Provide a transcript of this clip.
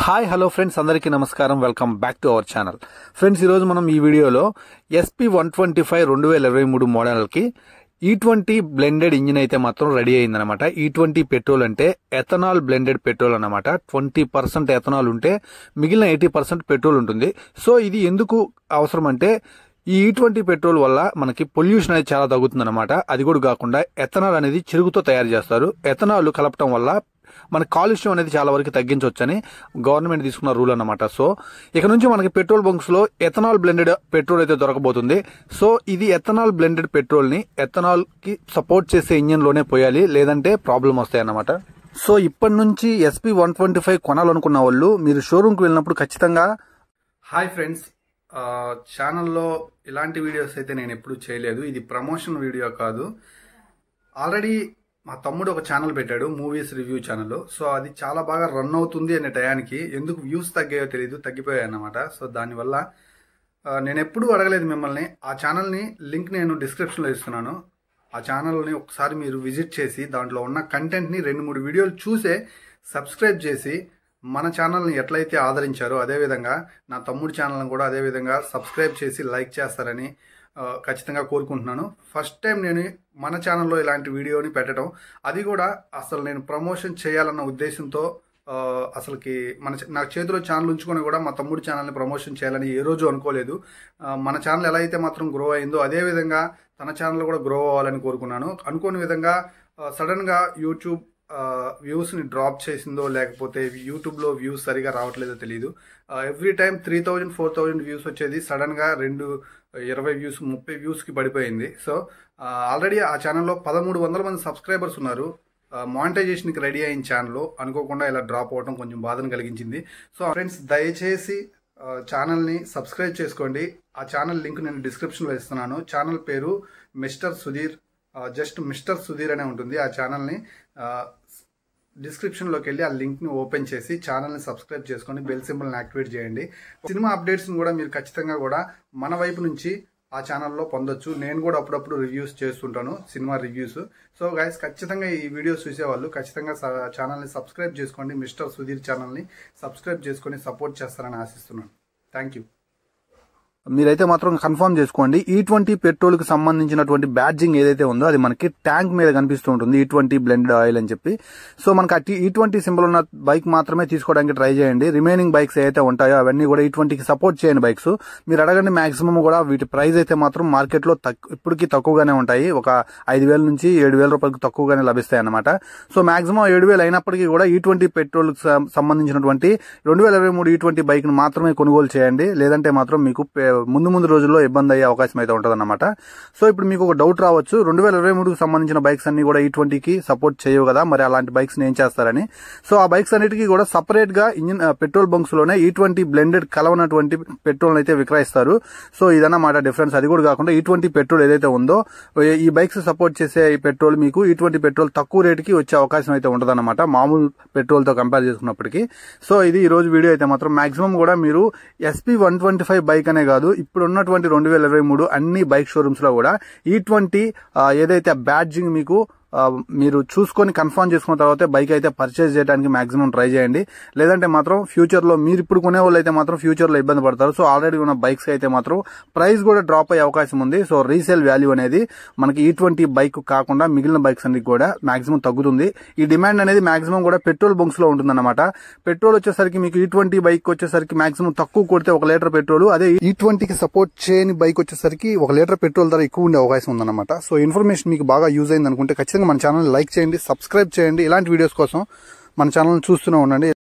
hi hello friends అందరికీ నమస్కారం welcome back to our channel friends ఈరోజు మనం ఈ వీడియోలో ఎస్పీ వన్ ట్వంటీ ఫైవ్ రెండు వేల ఇరవై మూడు మోడల్కి ఈ ట్వంటీ బ్లెండెడ్ ఇంజిన్ అయితే మాత్రం రెడీ అయిందనమాట ఈ ట్వంటీ పెట్రోల్ అంటే ఎథనాల్ బ్లెండెడ్ పెట్రోల్ అనమాట ట్వంటీ పర్సెంట్ ఎథనాల్ ఉంటే మిగిలిన ఎయిటీ పర్సెంట్ పెట్రోల్ ఉంటుంది సో ఇది ఎందుకు అవసరం అంటే ఈ ఈ ట్వంటీ పెట్రోల్ వల్ల మనకి పొల్యూషన్ అనేది చాలా తగ్గుతుంది అనమాట అది కూడా కాకుండా ఎథనాల్ అనేది చెరుగుతో తయారు చేస్తారు ఎథనాల్ కలపటం వల్ల మన కాలుష్యం అనేది చాలా వరకు తగ్గించవచ్చని గవర్నమెంట్ తీసుకున్న రూల్ అన్నమాట సో ఇక నుంచి మనకి పెట్రోల్ బంక్స్ లో ఎథనాల్ బ్లెండెడ్ పెట్రోల్ అయితే దొరకబోతుంది సో ఇది ఎథనాల్ బ్లెండెడ్ పెట్రోల్ ని ఎథనాల్ కి సపోర్ట్ చేసే ఇంజిన్ లోనే పోయాలి లేదంటే ప్రాబ్లం వస్తాయి అన్నమాట సో ఇప్పటి నుంచి ఎస్పీ వన్ ట్వంటీ ఫైవ్ కొనాలనుకున్న వాళ్ళు మీరు షోరూమ్ కి వెళ్ళినప్పుడు ఖచ్చితంగా హాయ్ ఫ్రెండ్స్ ఛానల్లో ఇలాంటి వీడియోస్ అయితే నేను ఎప్పుడు చేయలేదు ఇది ప్రమోషన్ వీడియో కాదు ఆల్రెడీ మా తమ్ముడు ఒక ఛానల్ పెట్టాడు మూవీస్ రివ్యూ ఛానల్ సో అది చాలా బాగా రన్ అవుతుంది అనే టయానికి ఎందుకు వ్యూస్ తగ్గాయో తెలియదు తగ్గిపోయాయి అన్నమాట సో దానివల్ల ఆ, నేను ఎప్పుడూ అడగలేదు మిమ్మల్ని ఆ ఛానల్ని లింక్ నేను డిస్క్రిప్షన్లో ఇస్తున్నాను ఆ ఛానల్ని ఒకసారి మీరు విజిట్ చేసి దాంట్లో ఉన్న కంటెంట్ని రెండు మూడు వీడియోలు చూసే సబ్స్క్రైబ్ చేసి మన ఛానల్ని ఎట్లయితే ఆదరించారో అదేవిధంగా నా తమ్ముడి ఛానల్ని కూడా అదేవిధంగా సబ్స్క్రైబ్ చేసి లైక్ చేస్తారని ఆ, ఖచ్చితంగా కోరుకుంటున్నాను ఫస్ట్ టైం నేను మన ఛానల్లో ఇలాంటి వీడియోని పెట్టడం అది కూడా అసలు నేను ప్రమోషన్ చేయాలన్న ఉద్దేశంతో ఆ, అసలుకి మన చ- నా చేతిలో ఛానల్ ఉంచుకొని కూడా మా తమ్ముడి ఛానల్ని ప్రమోషన్ చేయాలని ఏ రోజు అనుకోలేదు ఆ, మన ఛానల్ ఎలా అయితే మాత్రం గ్రో అయిందో అదే విధంగా తన ఛానల్ కూడా గ్రో అవ్వాలని కోరుకున్నాను అనుకోని విధంగా ఆ, సడన్గా యూట్యూబ్ వ్యూస్ని డ్రాప్ చేసిందో లేకపోతే యూట్యూబ్లో వ్యూస్ సరిగా రావట్లేదో తెలియదు every time three thousand four thousand views వచ్చేది సడన్గా రెండు ఇరవై వ్యూస్ ముప్పై వ్యూస్కి పడిపోయింది సో ఆల్రెడీ ఆ ఛానల్లో పదమూడు వందల మంది సబ్స్క్రైబర్స్ ఉన్నారు మానిటైజేషన్కి రెడీ అయిన ఛానల్ అనుకోకుండా ఇలా డ్రాప్ అవ్వడం కొంచెం బాధను కలిగించింది సో ఫ్రెండ్స్ దయచేసి ఆ, ఛానల్ని సబ్స్క్రైబ్ చేసుకోండి ఆ ఛానల్ లింక్ నేను డిస్క్రిప్షన్లో ఇస్తున్నాను ఛానల్ పేరు మిస్టర్ సుధీర్ ఆ, జస్ట్ మిస్టర్ సుధీర్ అనే ఉంటుంది ఆ ఛానల్ని ఆ, డిస్క్రిప్షన్లోకి వెళ్ళి ఆ లింక్ని ఓపెన్ చేసి ఛానల్ని సబ్స్క్రైబ్ చేసుకొని బెల్ సింబల్ని యాక్టివేట్ చేయండి సినిమా అప్డేట్స్ని కూడా మీరు ఖచ్చితంగా కూడా మన వైపు నుంచి ఆ ఛానల్లో పొందొచ్చు నేను కూడా అప్పుడప్పుడు రివ్యూస్ చేస్తుంటాను సినిమా రివ్యూస్ సో గైస్ ఖచ్చితంగా ఈ వీడియోస్ చూసేవాళ్ళు ఖచ్చితంగా స- ఛానల్ని సబ్స్క్రైబ్ చేసుకోండి మిస్టర్ సుధీర్ ఛానల్ని సబ్స్క్రైబ్ చేసుకొని సపోర్ట్ చేస్తారని ఆశిస్తున్నాను థ్యాంక్ యూ మీరైతే మాత్రం కన్ఫర్మ్ చేసుకోండి ఈ ట్వంటీ పెట్రోల్ కి సంబంధించినటువంటి బ్యాడ్జింగ్ ఏదైతే ఉందో అది మనకి ట్యాంక్ మీద కనిపిస్తూ ఉంటుంది ఈ ట్వంటీ బ్లెండెడ్ ఆయిల్ అని చెప్పి సో మనకి ఆ ఈ ట్వంటీ సింబల్ ఉన్న బైక్ మాత్రమే తీసుకోవడానికి ట్రై చేయండి రిమైనింగ్ బైక్స్ ఏదైతే ఉంటాయో అవన్నీ కూడా ఈ ట్వంటీకి సపోర్ట్ చేయని బైక్స్ మీరు అడగండి మాక్సిమం కూడా వీటి ప్రైస్ అయితే మాత్రం మార్కెట్ లో తక్కు- ఇప్పటికీ తక్కువగానే ఉంటాయి ఒక ఐదు వేల నుంచి ఏడు వేల రూపాయలకు తక్కువగానే లభిస్తాయి అన్నమాట సో మాక్సిమం ఏడు వేలు అయినప్పటికీ కూడా ఈ ట్వంటీ పెట్రోల్ సంబంధించినటువంటి రెండు వేల ఇరవై మూడు ఈ ట్వంటీ బైక్ ను మాత్రమే కొనుగోలు చేయండి లేదంటే మాత్రం మీకు పే- ముందు ముందు రోజుల్లో ఇబ్బంది అయ్యే అవకాశం అయితే ఉంటదన్నమాట సో ఇప్పుడు మీకు ఒక డౌట్ రావచ్చు రెండు వేల ఇరవై మూడుకు సంబంధించిన బైక్స్ అన్ని కూడా ఈ ట్వంటీకి సపోర్ట్ చేయవు కదా మరి అలాంటి బైక్స్ ఏం చేస్తారని సో ఆ బైక్స్ అన్నిటికీ కూడా సపరేట్ గా ఇంజిన్ పెట్రోల్ బంక్స్ లోనే ఈ ట్వంటీ బ్లెండెడ్ కలవనటువంటి పెట్రోల్ అయితే విక్రయిస్తారు సో ఇదన్నమాట డిఫరెన్స్ అది కూడా కాకుండా ఈ ట్వంటీ పెట్రోల్ ఏదైతే ఉందో ఈ బైక్స్ సపోర్ట్ చేసే ఈ పెట్రోల్ మీకు ఈ ట్వంటీ పెట్రోల్ తక్కువ రేటుకి వచ్చే అవకాశం అయితే ఉంటదన్నమాట మామూలు పెట్రోల్ తో కంపేర్ చేసుకున్నప్పటికీ సో ఇది ఈ రోజు వీడియో అయితే మాత్రం మాక్సిమం కూడా మీరు SP one twenty five bike అనే కాదు ఇప్పుడు ఉన్నటువంటి రెండు వేల ఇరవై మూడు అన్ని బైక్ షోరూమ్స్ లో కూడా ఈ ట్వంటీ ఏదైతే బ్యాడ్జింగ్ మీకు ఆ, మీరు చూసుకొని కన్ఫర్మ్ చేసుకున్న తర్వాత బైక్ అయితే పర్చేజ్ చేయడానికి మాక్సిమం ట్రై చేయండి లేదంటే మాత్రం ఫ్యూచర్ లో మీరు ఇప్పుడు కొనే వాళ్ళు అయితే మాత్రం ఫ్యూచర్ లో ఇబ్బంది పడతారు సో ఆల్రెడీ ఉన్న బైక్స్ అయితే మాత్రం ప్రైస్ కూడా డ్రాప్ అయ్యే అవకాశం ఉంది సో రీసేల్ వాల్యూ అనేది మనకి ఈ ట్వంటీ బైక్ కాకుండా మిగిలిన బైక్స్ అన్ని కూడా మాక్సిమం తగ్గుతుంది ఈ డిమాండ్ అనేది మాక్సిమం కూడా పెట్రోల్ బంక్స్ లో ఉంటుందన్నమాట పెట్రోల్ వచ్చేసరికి మీకు ఈ ట్వంటీ బైక్ వచ్చేసరికి మాక్సిమం తక్కువ కొడితే ఒక లీటర్ పెట్రోల్ అదే ఈ ట్వంటీకి సపోర్ట్ చేయని బైక్ వచ్చేసరికి ఒక లీటర్ పెట్రోల్ ధర ఎక్కువ ఉండే అవకాశం ఉందన్నమాట సో ఇన్ఫర్మేషన్ మీకు బాగా యూజ్ అయింది అనుకుంటే ఖచ్చితంగా మన ఛానల్ లైక్ చేయండి సబ్స్క్రైబ్ చేయండి ఇలాంటి వీడియోస్ కోసం మన ఛానల్ చూస్తూనే ఉండండి